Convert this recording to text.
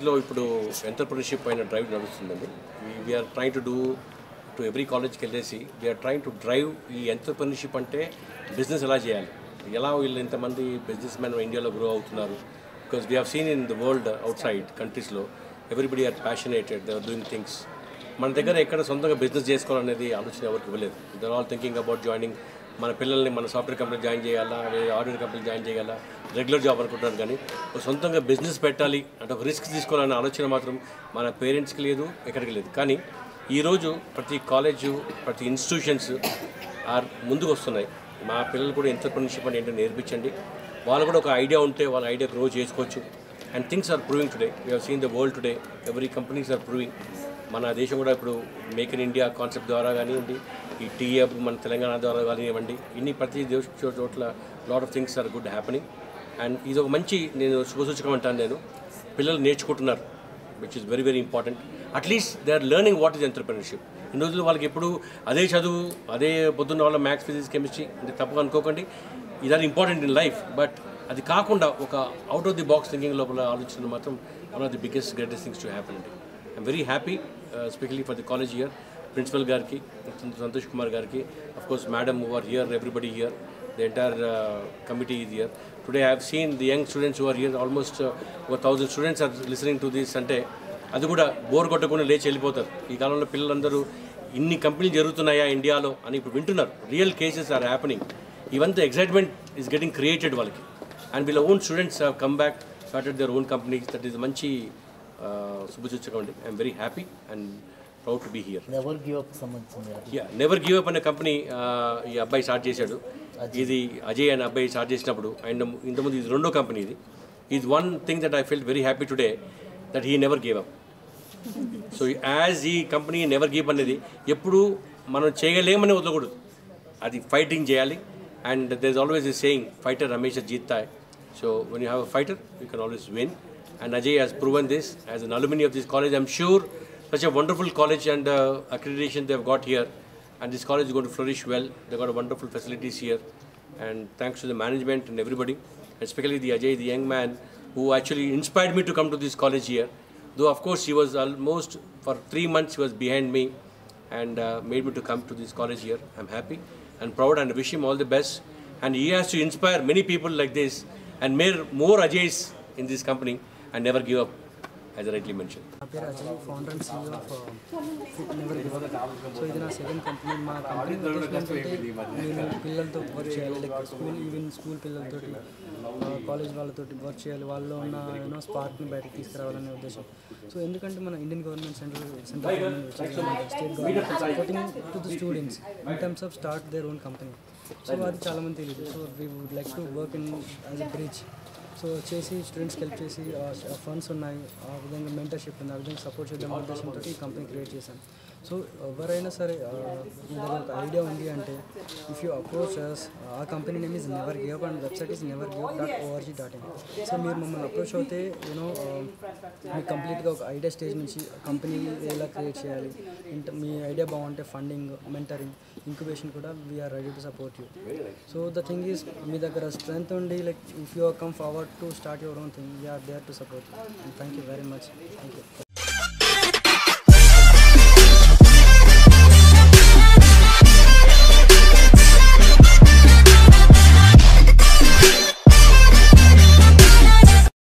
కాలేజ్లో ఇప్పుడు ఎంటర్ప్రినర్షిప్ పైన డ్రైవ్ నడుస్తుందండి we are train to do to every కాలేజ్కి వెళ్ళేసి వీఆర్ ట్రైన్ టు డ్రైవ్ ఈ ఎంటర్ప్రినర్షిప్ అంటే బిజినెస్ ఎలా చేయాలి ఎలా వీళ్ళు ఇంతమంది బిజినెస్ మ్యాన్ ఇండియాలో గ్రో అవుతున్నారు because we have seen in the world outside కంట్రీస్లో everybody are passionated they are doing things మన దగ్గర ఎక్కడ సొంతంగా బిజినెస్ చేసుకోవాలనేది ఆలోచన ఎవరికి ఇవ్వలేదు they're all thinking about joining మన పిల్లల్ని మన సాఫ్ట్వేర్ కంపెనీ జాయిన్ చేయాలా లేదా ఆర్డర్ కంపెనీ జాయిన్ చేయాలా రెగ్యులర్ జాబ్ అనుకుంటున్నారు కానీ ఒక సొంతంగా బిజినెస్ పెట్టాలి అంటే ఒక రిస్క్ తీసుకోవాలనే ఆలోచన మాత్రం మన పేరెంట్స్కి లేదు ఎక్కడికి లేదు కానీ ఈరోజు ప్రతి కాలేజు ప్రతి ఇన్స్టిట్యూషన్స్ ఆర్ ముందుకు వస్తున్నాయి మా పిల్లలు కూడా ఎంటర్ప్రినర్షిప్ అని ఏంటో నేర్పించండి వాళ్ళు కూడా ఒక ఐడియా ఉంటే వాళ్ళ ఐడియా గ్రో చేసుకోవచ్చు and things are proving today we have seen the world today every companies are proving మన దేశం కూడా ఇప్పుడు మేక్ ఇన్ ఇండియా కాన్సెప్ట్ ద్వారా కానివ్వండి ఈ టీఎఫ్ మన తెలంగాణ ద్వారా కానివ్వండి ఇన్ని ప్రతి దేశ చో- చోట్ల lot of things are good happening and ఇది ఒక మంచి నేను శుభసూచకం అంటాను నేను పిల్లలు నేర్చుకుంటున్నారు which is very very important at least they are learning what is entrepreneurship ఇన్ని రోజులు వాళ్ళకి ఎప్పుడు అదే చదువు అదే పొద్దున్న వాళ్ళ మ్యాథ్స్ ఫిజిక్స్ కెమిస్ట్రీ అంటే తప్పుగా అనుకోకండి ఇది ఇంపార్టెంట్ ఇన్ లైఫ్ బట్ అది కాకుండా ఒక out of the box thinking లోపల ఆలోచన మాత్రం one of the biggest greatest things to happen అండి I'm very happy specially for the college year principal గారికి సంతోష్ కుమార్ గారికి of course madam are here everybody here the entire committee is here. Today I have seen the young students who are here, almost ఒక thousand students are listening to this అంటే అది కూడా bore కొట్టకుండా లేచి వెళ్ళిపోతారు ఈ కాలంలో పిల్లలందరూ ఇన్ని కంపెనీలు జరుగుతున్నాయా ఇండియాలో అని ఇప్పుడు వింటున్నారు రియల్ కేసెస్ ఆర్ హ్యాపెనింగ్ ఇవంతా ఎక్సైట్మెంట్ ఈస్ గెటింగ్ క్రియేటెడ్ వాళ్ళకి అండ్ వీళ్ళ own students have come back started their own companies that is మంచి శుభసూచకం అండి I'm very happy and proud to be here never give up సంబంధించింది యా never give up అనే company ఈ అబ్బాయి స్టార్ట్ చేశాడు ఇది అజయ్ అనే అబ్బాయి స్టార్ట్ చేసినప్పుడు అండ్ ఇంతకుముందు ఇది రెండో కంపెనీ ఇది is one thing that I felt very happy today that he never give up so as ఈ కంపెనీ నెవర్ గివ్ అనేది ఎప్పుడు మనం చేయలేమని వదలకూడదు అది ఫైటింగ్ చేయాలి and there is always is saying fighter Ramesh జీతాయ్ so when you have a fighter you can always win and Ajay has proven this as an alumni of this college I'm sure such a wonderful college and uh, accreditation they have got here and this college is going to flourish well they got a wonderful facilities here and thanks to the management and everybody especially the Ajay the young man who actually inspired me to come to this college here though of course he was almost for three months he was behind me and uh, made me to come to this college here i'm happy and proud and wish him all the best and he has to inspire many people like this and more, more Ajays in this company and never give up as I rightly mentioned నా పేరు Ajay founder and CEO of fit never give so ఇది నా second company మా company ఉద్దేశం ఏంటంటే నేను పిల్లలతో work చేయాలి లైక్ స్కూల్ ఈవెన్ స్కూల్ పిల్లలతోటి కాలేజ్ వాళ్ళతోటి వర్క్ చేయాలి వాళ్ళలో ఉన్న యూనో స్పార్క్ని బయటకు తీసుకురావాలనే ఉద్దేశం సో ఎందుకంటే మన Indian government central central government state government supporting to the students in terms of start their own company so అది చాలామంది తెలియదు so we would like to work in as a bridge so చేసి స్టూడెంట్స్కి help చేసి funds ఉన్నాయి ఆ విధంగా mentorship ఉంది ఆ విధంగా సపోర్ట్ చేద్దాం ఉద్దేశంతో ఈ కంపెనీ క్రియేట్ చేశాను సో ఎవరైనా సరే ఆ, మీ దగ్గర ఒక ఐడియా ఉంది అంటే ఇఫ్ యూ అప్రోచ్ అస్ ఆ company name is never give and website is never give dot org dot in so మీరు మమ్మల్ని అప్రోచ్ అవుతే యూనో మీకు కంప్లీట్గా ఒక ఐడియా స్టేజ్ నుంచి కంపెనీ ఎలా క్రియేట్ చేయాలి ఇంట మీ ఐడియా బాగుంటే ఫండింగ్ మెంటరింగ్ ఇంక్యుబేషన్ కూడా we are ready to support you so the thing is మీ దగ్గర స్ట్రెంత్ ఉండి like if you come forward to start your own thing we are there to support thank you very much thank you